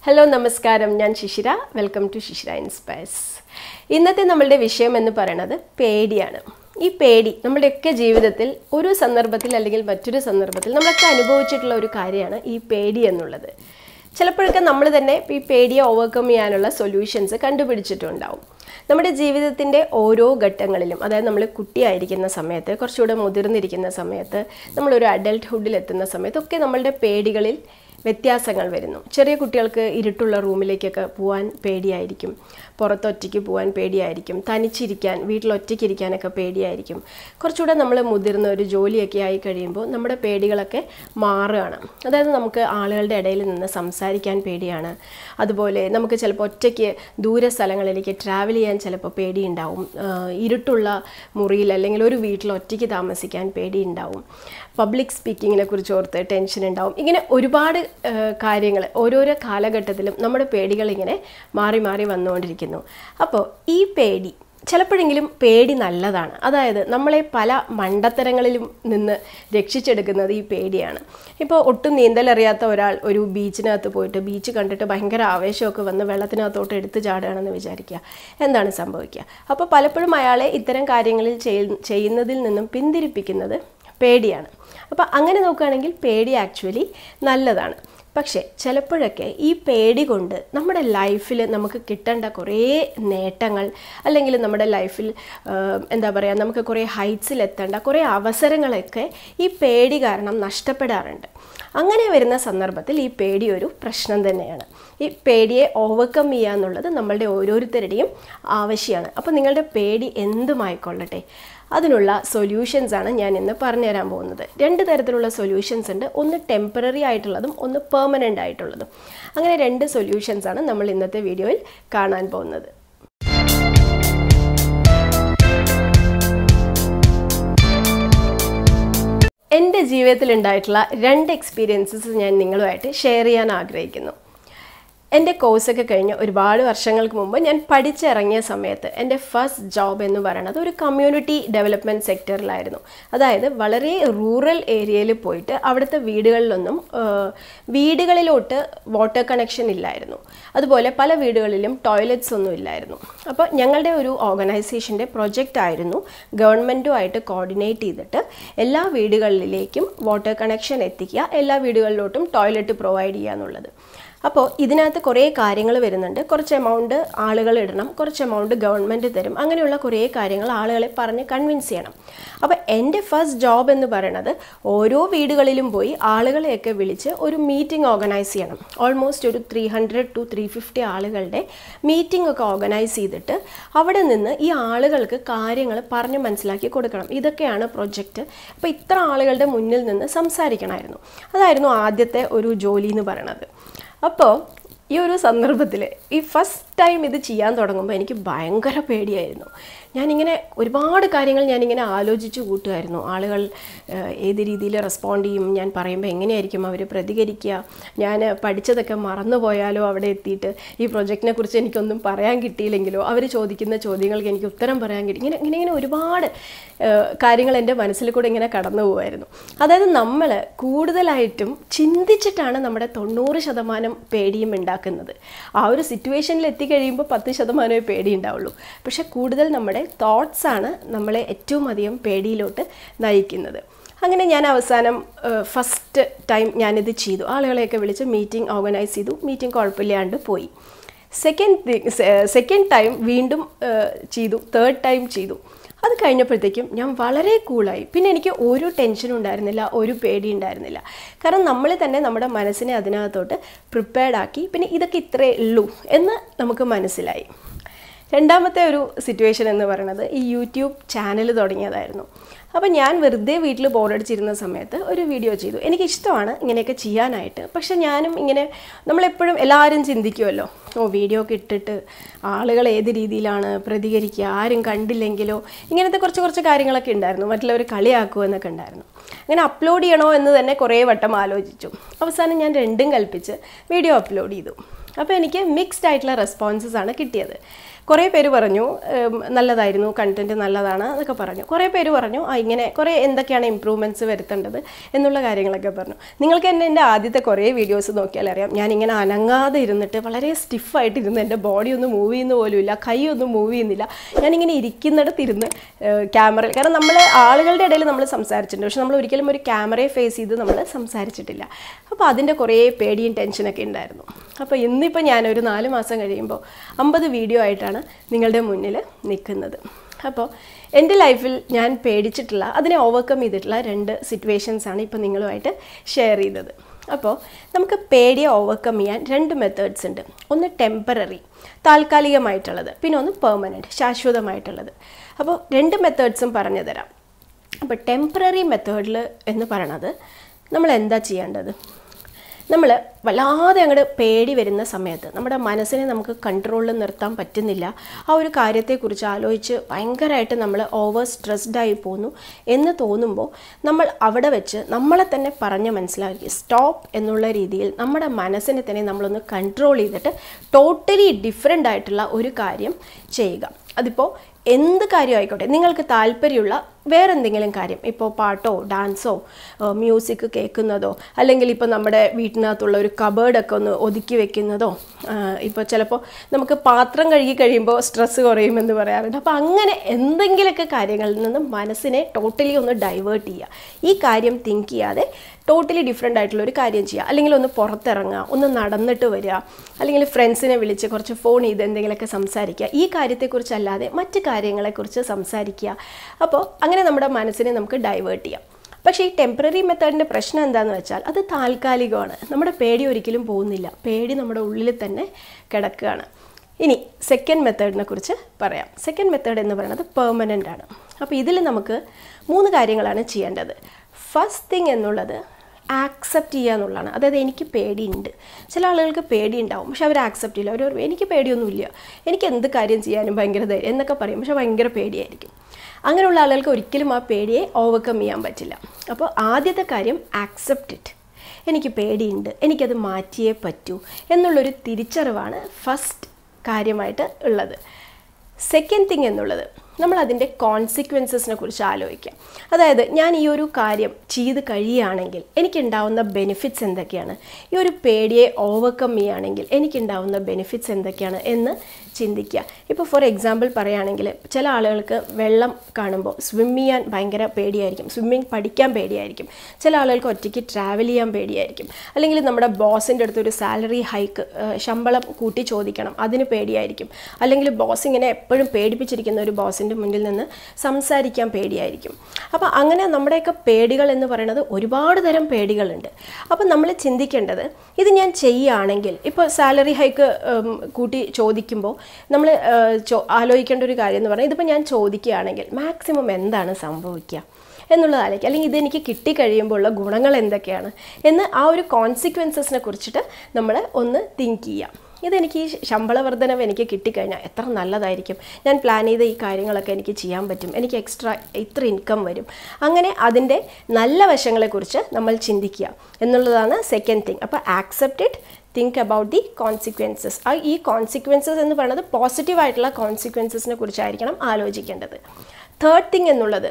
hello നമസ്കാരം ഞാൻ Shishira welcome to Shishira inspires ഇന്നത്തെ നമ്മളുടെ വിഷയം എന്ന് പറയുന്നത് പേടിയാണ് ഈ പേടി നമ്മുടെയൊക്കെ ജീവിതത്തിൽ ഒരു സന്ദർഭത്തിൽ അല്ലെങ്കിൽ മറ്റൊരു സന്ദർഭത്തിൽ നമ്മളൊക്കെ അനുഭവിച്ചിട്ടുള്ള ഒരു കാര്യമാണ് ഈ പേടി എന്നുള്ളത് ചിലപ്പോഴൊക്കെ നമ്മൾ തന്നെ ഈ പേടിയെ ഓവർകം ചെയ്യാനുള്ള സൊല്യൂഷൻസ് കണ്ടുപിടിച്ചിട്ടുണ്ടാവും നമ്മുടെ ജീവിതത്തിൻ്റെ ഓരോ ഘട്ടങ്ങളിലും അതായത് നമ്മൾ കുട്ടിയായിരിക്കുന്ന സമയത്ത് കുറച്ചുകൂടെ മുതിർന്നിരിക്കുന്ന സമയത്ത് നമ്മളൊരു അഡൽട്ട്ഹുഡിൽ എത്തുന്ന സമയത്തൊക്കെ നമ്മളുടെ പേടികളിൽ വ്യത്യാസങ്ങൾ വരുന്നു ചെറിയ കുട്ടികൾക്ക് ഇരുട്ടുള്ള റൂമിലേക്കൊക്കെ പോകാൻ പേടിയായിരിക്കും പുറത്തൊറ്റയ്ക്ക് പോകാൻ പേടിയായിരിക്കും തനിച്ചിരിക്കാൻ വീട്ടിൽ ഒറ്റയ്ക്കിരിക്കാനൊക്കെ പേടിയായിരിക്കും കുറച്ചുകൂടെ നമ്മൾ മുതിർന്ന ഒരു ജോലിയൊക്കെ ആയി കഴിയുമ്പോൾ നമ്മുടെ പേടികളൊക്കെ മാറുകയാണ് അതായത് നമുക്ക് ആളുകളുടെ ഇടയിൽ നിന്ന് സംസാരിക്കാൻ പേടിയാണ് അതുപോലെ നമുക്ക് ചിലപ്പോൾ ഒറ്റയ്ക്ക് ദൂര സ്ഥലങ്ങളിലേക്ക് ട്രാവൽ ചെയ്യാൻ ചിലപ്പോൾ പേടിയുണ്ടാവും ആഹ് ഇരുട്ടുള്ള മുറിയിൽ അല്ലെങ്കിൽ ഒരു വീട്ടിൽ ഒറ്റയ്ക്ക് താമസിക്കാൻ പേടിയുണ്ടാവും പബ്ലിക് സ്പീക്കിങ്ങിനെ കുറിച്ച് ഓർത്ത് ടെൻഷൻ ഉണ്ടാവും ഇങ്ങനെ ഒരുപാട് കാര്യങ്ങൾ ഓരോരോ കാലഘട്ടത്തിലും നമ്മുടെ പേടികൾ ഇങ്ങനെ മാറി മാറി വന്നുകൊണ്ടിരിക്കുന്നു അപ്പോൾ ഈ പേടി ചിലപ്പോഴെങ്കിലും പേടി നല്ലതാണ് അതായത് നമ്മളെ പല മണ്ടത്തരങ്ങളിലും നിന്ന് രക്ഷിച്ചെടുക്കുന്നത് ഈ പേടിയാണ് ഇപ്പോൾ ഒട്ടും നീന്തലറിയാത്ത ഒരാൾ ഒരു ബീച്ചിനകത്ത് പോയിട്ട് ബീച്ച് കണ്ടിട്ട് ഭയങ്കര ആവേശമൊക്കെ വന്ന് വെള്ളത്തിനകത്തോട്ട് എടുത്തു ചാടുകയാണെന്ന് വിചാരിക്കുക എന്താണ് സംഭവിക്കുക അപ്പോൾ പലപ്പോഴും അയാളെ ഇത്തരം കാര്യങ്ങളിൽ ചെയ്യ- ചെയ്യുന്നതിൽ നിന്നും പിന്തിരിപ്പിക്കുന്നത് പേടിയാണ് അപ്പോൾ അങ്ങനെ നോക്കുകയാണെങ്കിൽ പേടി ആക്ച്വലി നല്ലതാണ് പക്ഷേ ചിലപ്പോഴൊക്കെ ഈ പേടി കൊണ്ട് നമ്മുടെ ലൈഫിൽ നമുക്ക് കിട്ടേണ്ട കുറേ നേട്ടങ്ങൾ അല്ലെങ്കിൽ നമ്മുടെ ലൈഫിൽ എന്താ പറയുക നമുക്ക് കുറേ ഹൈറ്റ്സിൽ എത്തേണ്ട കുറേ അവസരങ്ങളൊക്കെ ഈ പേടി കാരണം നഷ്ടപ്പെടാറുണ്ട് അങ്ങനെ വരുന്ന സന്ദർഭത്തിൽ ഈ പേടി ഒരു പ്രശ്നം തന്നെയാണ് ഈ പേടിയെ ഓവർകം ചെയ്യുക എന്നുള്ളത് നമ്മളുടെ ഓരോരുത്തരുടെയും ആവശ്യമാണ് അപ്പോൾ നിങ്ങളുടെ പേടി എന്തുമായിക്കൊള്ളട്ടെ അതിനുള്ള സൊല്യൂഷൻസ് ആണ് ഞാൻ ഇന്ന് പറഞ്ഞുതരാൻ പോകുന്നത് രണ്ട് തരത്തിലുള്ള സൊല്യൂഷൻസ് ഉണ്ട് ഒന്ന് ടെമ്പററി ആയിട്ടുള്ളതും ഒന്ന് പെർമനൻ്റ് ആയിട്ടുള്ളതും അങ്ങനെ രണ്ട് സൊല്യൂഷൻസ് ആണ് നമ്മൾ ഇന്നത്തെ വീഡിയോയിൽ കാണാൻ പോകുന്നത് എൻ്റെ ജീവിതത്തിൽ ഉണ്ടായിട്ടുള്ള രണ്ട് എക്സ്പീരിയൻസസ് ഞാൻ നിങ്ങളുമായിട്ട് ഷെയർ ചെയ്യാൻ ആഗ്രഹിക്കുന്നു എൻ്റെ കോഴ്സൊക്കെ കഴിഞ്ഞ് ഒരുപാട് വർഷങ്ങൾക്ക് മുമ്പ് ഞാൻ പഠിച്ചിറങ്ങിയ സമയത്ത് എൻ്റെ ഫസ്റ്റ് ജോബ് എന്ന് പറയുന്നത് ഒരു കമ്മ്യൂണിറ്റി ഡെവലപ്മെൻറ്റ് സെക്ടറിലായിരുന്നു അതായത് വളരെ റൂറൽ ഏരിയയിൽ പോയിട്ട് അവിടുത്തെ വീടുകളിലൊന്നും ആ, വീടുകളിലോട്ട് വാട്ടർ കണക്ഷൻ ഇല്ലായിരുന്നു അതുപോലെ പല വീടുകളിലും ടോയ്ലറ്റ്സ് ഒന്നും ഇല്ലായിരുന്നു അപ്പോൾ ഞങ്ങളുടെ ഒരു ഓർഗനൈസേഷൻ്റെ പ്രൊജക്റ്റ് ആയിരുന്നു ഗവൺമെൻറ്റുമായിട്ട് കോർഡിനേറ്റ് ചെയ്തിട്ട് എല്ലാ വീടുകളിലേക്കും വാട്ടർ കണക്ഷൻ എത്തിക്കുക എല്ലാ വീടുകളിലോട്ടും ടോയ്ലറ്റ് പ്രൊവൈഡ് ചെയ്യുക എന്നുള്ളത് അപ്പോൾ ഇതിനകത്ത് കുറേ കാര്യങ്ങൾ വരുന്നുണ്ട് കുറച്ച് എമൗണ്ട് ആളുകൾ ഇടണം കുറച്ച് എമൗണ്ട് ഗവൺമെൻറ് തരും അങ്ങനെയുള്ള കുറേ കാര്യങ്ങൾ ആളുകളെ പറഞ്ഞ് കൺവിൻസ് ചെയ്യണം അപ്പോൾ എൻ്റെ ഫസ്റ്റ് ജോബ് എന്ന് പറയുന്നത് ഓരോ വീടുകളിലും പോയി ആളുകളെയൊക്കെ വിളിച്ച് ഒരു മീറ്റിംഗ് ഓർഗനൈസ് ചെയ്യണം ഓൾമോസ്റ്റ് ഒരു three hundred to three fifty ആളുകളുടെ മീറ്റിംഗ് ഒക്കെ ഓർഗനൈസ് ചെയ്തിട്ട് അവിടെ നിന്ന് ഈ ആളുകൾക്ക് കാര്യങ്ങൾ പറഞ്ഞ് മനസ്സിലാക്കി കൊടുക്കണം ഇതൊക്കെയാണ് പ്രൊജക്റ്റ് അപ്പോൾ ഇത്ര ആളുകളുടെ മുന്നിൽ നിന്ന് സംസാരിക്കണമായിരുന്നു അതായിരുന്നു ആദ്യത്തെ ഒരു ജോലി എന്ന് പറയുന്നത് അപ്പോൾ ഈ ഒരു സന്ദർഭത്തിൽ ഈ ഫസ്റ്റ് ടൈം ഇത് ചെയ്യാൻ തുടങ്ങുമ്പോൾ എനിക്ക് ഭയങ്കര പേടിയായിരുന്നു ഞാനിങ്ങനെ ഒരുപാട് കാര്യങ്ങൾ ഞാനിങ്ങനെ ആലോചിച്ച് കൂട്ടുമായിരുന്നു ആളുകൾ ഏഹ്, ഏത് രീതിയിൽ റെസ്പോണ്ട് ചെയ്യും ഞാൻ പറയുമ്പോൾ എങ്ങനെയായിരിക്കും അവർ പ്രതികരിക്കുക ഞാൻ പഠിച്ചതൊക്കെ മറന്നു പോയാലോ അവിടെ എത്തിയിട്ട് ഈ പ്രൊജക്റ്റിനെ കുറിച്ച് എനിക്കൊന്നും പറയാൻ കിട്ടിയില്ലെങ്കിലോ അവർ ചോദിക്കുന്ന ചോദ്യങ്ങൾക്ക് എനിക്ക് ഉത്തരം പറയാൻ കിട്ടി ഇങ്ങനെ ഇങ്ങനെ ഇങ്ങനെ ഒരുപാട് ഏഹ്, കാര്യങ്ങൾ എൻ്റെ മനസ്സിൽ കൂടെ ഇങ്ങനെ കടന്നു പോകുമായിരുന്നു അതായത് നമ്മൾ കൂടുതലായിട്ടും ചിന്തിച്ചിട്ടാണ് നമ്മുടെ തൊണ്ണൂറ് ശതമാനം പേടിയും ഉണ്ടാക്കുന്നത് ആ ഒരു സിറ്റുവേഷനിൽ എത്തിക്കഴിയുമ്പോൾ പത്ത് ശതമാനമേ പേടി ഉണ്ടാവുള്ളൂ പക്ഷെ കൂടുതൽ നമ്മുടെ തോട്ട്സ് ആണ് നമ്മളെ ഏറ്റവും അധികം പേടിയിലോട്ട് നയിക്കുന്നത് അങ്ങനെ ഞാൻ അവസാനം ഫസ്റ്റ് ടൈം ഞാനിത് ചെയ്തു ആളുകളെയൊക്കെ വിളിച്ച് മീറ്റിംഗ് ഓർഗനൈസ് ചെയ്തു മീറ്റിംഗ് കുഴപ്പമില്ലാണ്ട് പോയി സെക്കൻഡ് സെക്കൻഡ് ടൈം വീണ്ടും ഏഹ്, ചെയ്തു തേർഡ് ടൈം ചെയ്തു അത് കഴിഞ്ഞപ്പോഴത്തേക്കും ഞാൻ വളരെ കൂളായി പിന്നെ എനിക്ക് ഒരു ടെൻഷനും ഉണ്ടായിരുന്നില്ല ഒരു പേടി ഉണ്ടായിരുന്നില്ല കാരണം നമ്മൾ തന്നെ നമ്മുടെ മനസ്സിനെ അതിനകത്തോട്ട് പ്രിപ്പയർഡ് ആക്കി പിന്നെ ഇതൊക്കെ ഇത്രേ ഉള്ളൂ എന്ന് നമുക്ക് മനസ്സിലായി രണ്ടാമത്തെ ഒരു സിറ്റുവേഷൻ എന്ന് പറയുന്നത് ഈ യൂട്യൂബ് ചാനൽ തുടങ്ങിയതായിരുന്നു അപ്പോൾ ഞാൻ വെറുതെ വീട്ടിൽ ബോറടിച്ചിരുന്ന സമയത്ത് ഒരു വീഡിയോ ചെയ്തു എനിക്കിഷ്ടമാണ് ഇങ്ങനെയൊക്കെ ചെയ്യാനായിട്ട് പക്ഷെ ഞാനും ഇങ്ങനെ നമ്മളെപ്പോഴും എല്ലാവരും ചിന്തിക്കുമല്ലോ ഓ വീഡിയോ ഒക്കെ ഇട്ടിട്ട് ആളുകൾ ഏത് രീതിയിലാണ് പ്രതികരിക്കുക ആരും കണ്ടില്ലെങ്കിലോ ഇങ്ങനത്തെ കുറച്ച് കുറച്ച് കാര്യങ്ങളൊക്കെ ഉണ്ടായിരുന്നു മറ്റുള്ളവർ കളിയാക്കുമോ എന്നൊക്കെ ഉണ്ടായിരുന്നു അങ്ങനെ അപ്ലോഡ് ചെയ്യണോ എന്ന് തന്നെ കുറേ വട്ടം ആലോചിച്ചു അവസാനം ഞാൻ രണ്ടും കൽപ്പിച്ച് വീഡിയോ അപ്ലോഡ് ചെയ്തു അപ്പോൾ എനിക്ക് മിക്സ്ഡ് ആയിട്ടുള്ള റെസ്പോൺസസ് ആണ് കിട്ടിയത് കുറേ പേര് പറഞ്ഞു ഉം, നല്ലതായിരുന്നു കണ്ടൻറ്റ് നല്ലതാണ് എന്നൊക്കെ പറഞ്ഞു കുറേ പേര് പറഞ്ഞു ആ ഇങ്ങനെ കുറേ എന്തൊക്കെയാണ് ഇമ്പ്രൂവ്മെൻറ്റ്സ് വരുത്തേണ്ടത് എന്നുള്ള കാര്യങ്ങളൊക്കെ പറഞ്ഞു നിങ്ങൾക്ക് എന്നെ എൻ്റെ ആദ്യത്തെ കുറേ വീഡിയോസ് നോക്കിയാൽ അറിയാം ഞാനിങ്ങനെ അനങ്ങാതെ ഇരുന്നിട്ട് വളരെ സ്റ്റിഫായിട്ട് ഇരുന്ന് എൻ്റെ ബോഡി ഒന്നും മൂവ് ചെയ്യുന്ന പോലും ഇല്ല കൈ ഒന്നും മൂവ് ചെയ്യുന്നില്ല ഞാനിങ്ങനെ ഇരിക്കുന്നിടത്ത് ഇരുന്ന് ക്യാമറയിൽ കാരണം നമ്മൾ ആളുകളുടെ ഇടയിൽ നമ്മൾ സംസാരിച്ചിട്ടുണ്ട് പക്ഷെ നമ്മൾ ഒരിക്കലും ഒരു ക്യാമറയെ ഫേസ് ചെയ്ത് നമ്മൾ സംസാരിച്ചിട്ടില്ല അപ്പോൾ അതിൻ്റെ കുറേ പേടിയും ടെൻഷനൊക്കെ ഉണ്ടായിരുന്നു അപ്പോൾ ഇന്നിപ്പോൾ ഞാനൊരു നാല് മാസം കഴിയുമ്പോൾ അമ്പത് വീഡിയോ ആയിട്ടാണ് നിങ്ങളുടെ മുന്നിൽ നിൽക്കുന്നത് അപ്പോൾ എൻ്റെ ലൈഫിൽ ഞാൻ പേടിച്ചിട്ടുള്ള അതിനെ ഓവർകം ചെയ്തിട്ടുള്ള രണ്ട് സിറ്റുവേഷൻസ് ആണ് ഇപ്പോൾ നിങ്ങളുമായിട്ട് ഷെയർ ചെയ്തത് അപ്പോൾ നമുക്ക് പേടിയെ ഓവർകം ചെയ്യാൻ രണ്ട് മെത്തേഡ്സ് ഉണ്ട് ഒന്ന് ടെമ്പററി താൽക്കാലികമായിട്ടുള്ളത് പിന്നെ ഒന്ന് പെർമനൻറ്റ് ശാശ്വതമായിട്ടുള്ളത് അപ്പോൾ രണ്ട് മെത്തേഡ്സും പറഞ്ഞു തരാം അപ്പോൾ ടെമ്പററി മെത്തേഡിൽ എന്ന് പറയണത് നമ്മൾ എന്താ ചെയ്യേണ്ടത് നമ്മൾ വല്ലാതെ അങ്ങോട്ട് പേടി വരുന്ന സമയത്ത് നമ്മുടെ മനസ്സിനെ നമുക്ക് കൺട്രോളിൽ നിർത്താൻ പറ്റുന്നില്ല ആ ഒരു കാര്യത്തെക്കുറിച്ച് ആലോചിച്ച് ഭയങ്കരമായിട്ട് നമ്മൾ ഓവർ സ്ട്രെസ്ഡ് ആയി പോകുന്നു എന്ന് തോന്നുമ്പോൾ നമ്മൾ അവിടെ വെച്ച് നമ്മളെ തന്നെ പറഞ്ഞ് മനസ്സിലാക്കി സ്റ്റോപ്പ് എന്നുള്ള രീതിയിൽ നമ്മുടെ മനസ്സിനെ തന്നെ നമ്മളൊന്ന് കൺട്രോൾ ചെയ്തിട്ട് ടോട്ടലി ഡിഫറെൻ്റ് ആയിട്ടുള്ള ഒരു കാര്യം ചെയ്യുക അതിപ്പോൾ എന്ത് കാര്യം ആയിക്കോട്ടെ നിങ്ങൾക്ക് താല്പര്യമുള്ള വേറെ എന്തെങ്കിലും കാര്യം ഇപ്പോൾ പാട്ടോ ഡാൻസോ മ്യൂസിക് കേൾക്കുന്നതോ അല്ലെങ്കിൽ ഇപ്പോൾ നമ്മുടെ വീട്ടിനകത്തുള്ള ഒരു കബേർഡൊക്കെ ഒന്ന് ഒതുക്കി വെക്കുന്നതോ ഇപ്പോൾ ചിലപ്പോൾ നമുക്ക് പാത്രം കഴുകി കഴിയുമ്പോൾ സ്ട്രെസ്സ് കുറയുമെന്ന് പറയാറുണ്ട് അപ്പോൾ അങ്ങനെ എന്തെങ്കിലുമൊക്കെ കാര്യങ്ങളിൽ നിന്ന് മനസ്സിനെ ടോട്ടലി ഒന്ന് ഡൈവേർട്ട് ചെയ്യുക ഈ കാര്യം തിങ്ക് ചെയ്യാതെ ടോട്ടലി ഡിഫറെൻ്റ് ആയിട്ടുള്ള ഒരു കാര്യം ചെയ്യുക അല്ലെങ്കിൽ ഒന്ന് പുറത്തിറങ്ങുക ഒന്ന് നടന്നിട്ട് വരിക അല്ലെങ്കിൽ ഫ്രണ്ട്സിനെ വിളിച്ച് കുറച്ച് ഫോൺ ചെയ്ത് എന്തെങ്കിലുമൊക്കെ സംസാരിക്കുക ഈ കാര്യത്തെക്കുറിച്ചല്ലാതെ മറ്റ് കാര്യങ്ങളെക്കുറിച്ച് സംസാരിക്കുക അപ്പോൾ അങ്ങനെ നമ്മുടെ മനസ്സിനെ നമുക്ക് ഡൈവേർട്ട് ചെയ്യാം പക്ഷേ ഈ ടെമ്പററി മെത്തേഡിൻ്റെ പ്രശ്നം എന്താണെന്ന് വെച്ചാൽ അത് താൽക്കാലികമാണ് നമ്മുടെ പേടി ഒരിക്കലും പോകുന്നില്ല പേടി നമ്മുടെ ഉള്ളിൽ തന്നെ കിടക്കുകയാണ് ഇനി സെക്കൻഡ് മെത്തേഡിനെ കുറിച്ച് പറയാം സെക്കൻഡ് മെത്തേഡ് എന്ന് പറയുന്നത് പെർമനൻ്റ് ആണ് അപ്പോൾ ഇതിൽ നമുക്ക് മൂന്ന് കാര്യങ്ങളാണ് ചെയ്യേണ്ടത് ഫസ്റ്റ് തിങ് എന്നുള്ളത് ആക്സെപ്റ്റ് ചെയ്യുക എന്നുള്ളതാണ് അതായത് എനിക്ക് പേടിയുണ്ട് ചില ആളുകൾക്ക് പേടി ഉണ്ടാവും പക്ഷെ അവർ ആക്സെപ്റ്റ് ചെയ്യില്ല അവർ പറയും, എനിക്ക് പേടിയൊന്നുമില്ല എനിക്ക് എന്ത് കാര്യം ചെയ്യാനും ഭയങ്കര ധൈര്യം എന്നൊക്കെ പറയും പക്ഷെ ഭയങ്കര പേടിയായിരിക്കും അങ്ങനെയുള്ള ആളുകൾക്ക് ഒരിക്കലും ആ പേടിയെ ഓവർകം ചെയ്യാൻ പറ്റില്ല അപ്പോൾ ആദ്യത്തെ കാര്യം ആക്സെപ്റ്റ് ഇറ്റ് എനിക്ക് പേടിയുണ്ട് എനിക്കത് മാറ്റിയേ പറ്റൂ എന്നുള്ളൊരു തിരിച്ചറിവാണ് ഫസ്റ്റ് കാര്യമായിട്ട് ഉള്ളത് സെക്കൻഡ് തിങ് എന്നുള്ളത് നമ്മൾ അതിൻ്റെ കോൺസിക്വൻസസിനെ കുറിച്ച് ആലോചിക്കാം അതായത് ഞാൻ ഈ ഒരു കാര്യം ചെയ്ത് കഴിയുകയാണെങ്കിൽ എനിക്കുണ്ടാവുന്ന ബെനിഫിറ്റ്സ് എന്തൊക്കെയാണ് ഈ ഒരു പേടിയെ ഓവർകം ചെയ്യുകയാണെങ്കിൽ എനിക്കുണ്ടാവുന്ന ബെനിഫിറ്റ്സ് എന്തൊക്കെയാണ് എന്ന് ചിന്തിക്കുക ഇപ്പോൾ ഫോർ എക്സാമ്പിൾ പറയുകയാണെങ്കിൽ ചില ആളുകൾക്ക് വെള്ളം കാണുമ്പോൾ സ്വിം ചെയ്യാൻ ഭയങ്കര പേടിയായിരിക്കും സ്വിമ്മിങ് പഠിക്കാൻ പേടിയായിരിക്കും ചില ആളുകൾക്ക് ഒറ്റയ്ക്ക് ട്രാവൽ ചെയ്യാൻ പേടിയായിരിക്കും അല്ലെങ്കിൽ നമ്മുടെ ബോസിൻ്റെ അടുത്ത് ഒരു സാലറി ഹൈക്ക് ശമ്പളം കൂട്ടി ചോദിക്കണം അതിന് പേടിയായിരിക്കും അല്ലെങ്കിൽ ബോസ് ഇങ്ങനെ എപ്പോഴും പേടിപ്പിച്ചിരിക്കുന്ന ഒരു ബോസിൻ്റെ മുന്നിൽ നിന്ന് സംസാരിക്കാൻ പേടിയായിരിക്കും അപ്പോൾ അങ്ങനെ നമ്മുടെയൊക്കെ പേടികൾ എന്ന് പറയുന്നത് ഒരുപാട് തരം പേടികളുണ്ട് അപ്പോൾ നമ്മൾ ചിന്തിക്കേണ്ടത് ഇത് ഞാൻ ചെയ്യുകയാണെങ്കിൽ ഇപ്പോൾ സാലറി ഹൈക്ക് കൂട്ടി ചോദിക്കുമ്പോൾ നമ്മൾ ചോ ആലോചിക്കേണ്ട ഒരു കാര്യം എന്ന് പറഞ്ഞാൽ ഇതിപ്പോൾ ഞാൻ ചോദിക്കുകയാണെങ്കിൽ മാക്സിമം എന്താണ് സംഭവിക്കുക എന്നുള്ളത് ആലോചിക്കുക അല്ലെങ്കിൽ ഇതെനിക്ക് കിട്ടിക്കഴിയുമ്പോൾ ഉള്ള ഗുണങ്ങൾ എന്തൊക്കെയാണ് എന്ന് ആ ഒരു കോൺസിക്വൻസസിനെ കുറിച്ചിട്ട് നമ്മൾ ഒന്ന് തിങ്ക് ചെയ്യാം ഇതെനിക്ക് ഈ ശമ്പള വർധനവ് എനിക്ക് കിട്ടിക്കഴിഞ്ഞാൽ എത്ര നല്ലതായിരിക്കും ഞാൻ പ്ലാൻ ചെയ്ത ഈ കാര്യങ്ങളൊക്കെ എനിക്ക് ചെയ്യാൻ പറ്റും എനിക്ക് എക്സ്ട്രാ ഇത്ര ഇൻകം വരും അങ്ങനെ അതിൻ്റെ നല്ല വശങ്ങളെക്കുറിച്ച് നമ്മൾ ചിന്തിക്കുക എന്നുള്ളതാണ് സെക്കൻഡ് തിങ് അപ്പോൾ accepted think about the consequences ആ ഈ കോൺസിക്വൻസസ് എന്ന് പറയുന്നത് പോസിറ്റീവായിട്ടുള്ള കോൺസിക്വൻസസിനെ കുറിച്ചായിരിക്കണം ആലോചിക്കേണ്ടത് തേർഡ് തിങ് എന്നുള്ളത്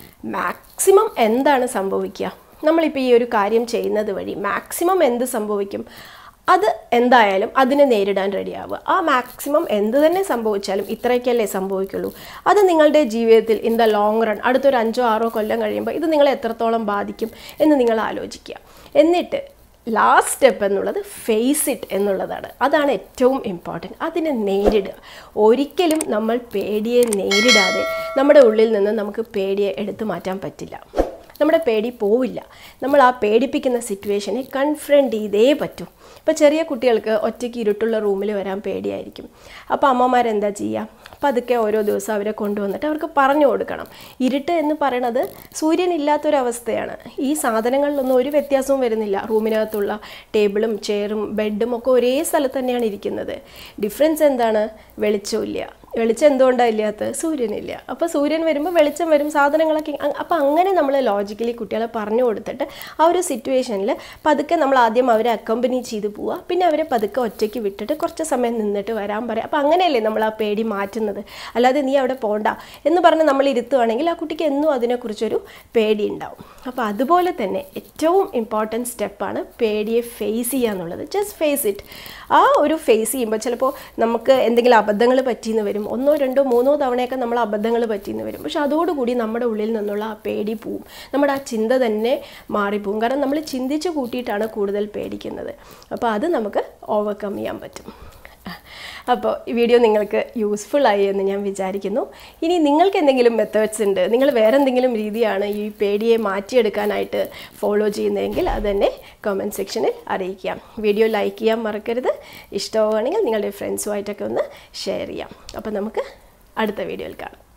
മാക്സിമം എന്താണ് സംഭവിക്കുക നമ്മളിപ്പോൾ ഈ ഒരു കാര്യം ചെയ്യുന്നത് വഴി മാക്സിമം എന്ത് സംഭവിക്കും അത് എന്തായാലും അതിനെ നേരിടാൻ റെഡിയാവുക ആ മാക്സിമം എന്ത് തന്നെ സംഭവിച്ചാലും ഇത്രയൊക്കെയല്ലേ സംഭവിക്കുള്ളൂ അത് നിങ്ങളുടെ ജീവിതത്തിൽ ഇൻ ദ ലോങ് റൺ അടുത്തൊരു അഞ്ചോ ആറോ കൊല്ലം കഴിയുമ്പോൾ ഇത് നിങ്ങളെ എത്രത്തോളം ബാധിക്കും എന്ന് നിങ്ങൾ ആലോചിക്കുക എന്നിട്ട് ലാസ്റ്റ് സ്റ്റെപ്പ് എന്നുള്ളത് ഫേസ് ഇറ്റ് എന്നുള്ളതാണ് അതാണ് ഏറ്റവും ഇമ്പോർട്ടൻറ്റ് അതിനെ നേരിടുക ഒരിക്കലും നമ്മൾ പേടിയെ നേരിടാതെ നമ്മുടെ ഉള്ളിൽ നിന്ന് നമുക്ക് പേടിയെ എടുത്തു മാറ്റാൻ പറ്റില്ല നമ്മുടെ പേടി പോവില്ല നമ്മൾ ആ പേടിപ്പിക്കുന്ന സിറ്റുവേഷനെ കൺഫ്രണ്ട് ചെയ്തേ പറ്റൂ ഇപ്പോൾ ചെറിയ കുട്ടികൾക്ക് ഒറ്റയ്ക്ക് ഇരുട്ടുള്ള റൂമിൽ വരാൻ പേടിയായിരിക്കും അപ്പോൾ അമ്മമാരെന്താ ചെയ്യുക പതുക്കെ ഓരോ ദിവസം അവരെ കൊണ്ടുവന്നിട്ട് അവർക്ക് പറഞ്ഞു കൊടുക്കണം ഇരുട്ട് എന്ന് പറയണത് സൂര്യൻ ഇല്ലാത്തൊരവസ്ഥയാണ് ഈ സാധനങ്ങളിലൊന്നും ഒരു വ്യത്യാസവും വരുന്നില്ല റൂമിനകത്തുള്ള ടേബിളും ചെയറും ബെഡും ഒക്കെ ഒരേ സ്ഥലത്ത് തന്നെയാണ് ഇരിക്കുന്നത് ഡിഫറൻസ് എന്താണ് വെളിച്ചമില്ല വെളിച്ചം എന്തുകൊണ്ടാണ് ഇല്ലാത്തത് സൂര്യനില്ല അപ്പോൾ സൂര്യൻ വരുമ്പോൾ വെളിച്ചം വരും സാധനങ്ങളൊക്കെ അപ്പോൾ അങ്ങനെ നമ്മൾ ലോജിക്കലി കുട്ടികളെ പറഞ്ഞു കൊടുത്തിട്ട് ആ ഒരു സിറ്റുവേഷനിൽ പതുക്കെ നമ്മൾ ആദ്യം അവരെ അക്കമ്പനി ചെയ്ത് പോവുക പിന്നെ അവരെ പതുക്കെ ഒറ്റയ്ക്ക് വിട്ടിട്ട് കുറച്ച് സമയം നിന്നിട്ട് വരാൻ പറയാം അപ്പോൾ അങ്ങനെയല്ലേ നമ്മൾ ആ പേടി മാറ്റുന്നത് അല്ലാതെ നീ അവിടെ പോണ്ട എന്ന് പറഞ്ഞ് നമ്മൾ ഇരുത്തുവാണെങ്കിൽ ആ കുട്ടിക്ക് എന്നും അതിനെക്കുറിച്ചൊരു പേടി ഉണ്ടാവും അപ്പോൾ അതുപോലെ തന്നെ ഏറ്റവും ഇമ്പോർട്ടൻറ്റ് സ്റ്റെപ്പാണ് പേടിയെ ഫേസ് ചെയ്യുക എന്നുള്ളത് ജസ്റ്റ് ഫേസ് ഇറ്റ് ആ ഒരു ഫേസ് ചെയ്യുമ്പോൾ ചിലപ്പോൾ നമുക്ക് എന്തെങ്കിലും അബദ്ധങ്ങൾ പറ്റിയെന്ന് വരും ഒന്നോ രണ്ടോ മൂന്നോ തവണയൊക്കെ നമ്മൾ അബദ്ധങ്ങൾ പറ്റിയെന്ന് വരും പക്ഷെ അതോടുകൂടി നമ്മുടെ ഉള്ളിൽ നിന്നുള്ള ആ പേടി പോവും നമ്മുടെ ആ ചിന്ത തന്നെ മാറിപ്പോവും കാരണം നമ്മൾ ചിന്തിച്ച് കൂട്ടിയിട്ടാണ് കൂടുതൽ പേടിക്കുന്നത് അപ്പോൾ അത് നമുക്ക് ഓവർകം ചെയ്യാൻ പറ്റും അപ്പോൾ ഈ വീഡിയോ നിങ്ങൾക്ക് യൂസ്ഫുൾ ആയി എന്ന് ഞാൻ വിചാരിക്കുന്നു ഇനി നിങ്ങൾക്ക് എന്തെങ്കിലും മെത്തേഡ്സ് ഉണ്ട് നിങ്ങൾ വേറെ എന്തെങ്കിലും രീതിയാണ് ഈ പേടിയെ മാറ്റിയെടുക്കാനായിട്ട് ഫോളോ ചെയ്യുന്നതെങ്കിൽ അത് തന്നെ കമൻറ്റ് സെക്ഷനിൽ അറിയിക്കാം വീഡിയോ ലൈക്ക് ചെയ്യാൻ മറക്കരുത് ഇഷ്ടമാവുകയാണെങ്കിൽ നിങ്ങളുടെ ഫ്രണ്ട്സുമായിട്ടൊക്കെ ഒന്ന് ഷെയർ ചെയ്യാം അപ്പോൾ നമുക്ക് അടുത്ത വീഡിയോയിൽ കാണാം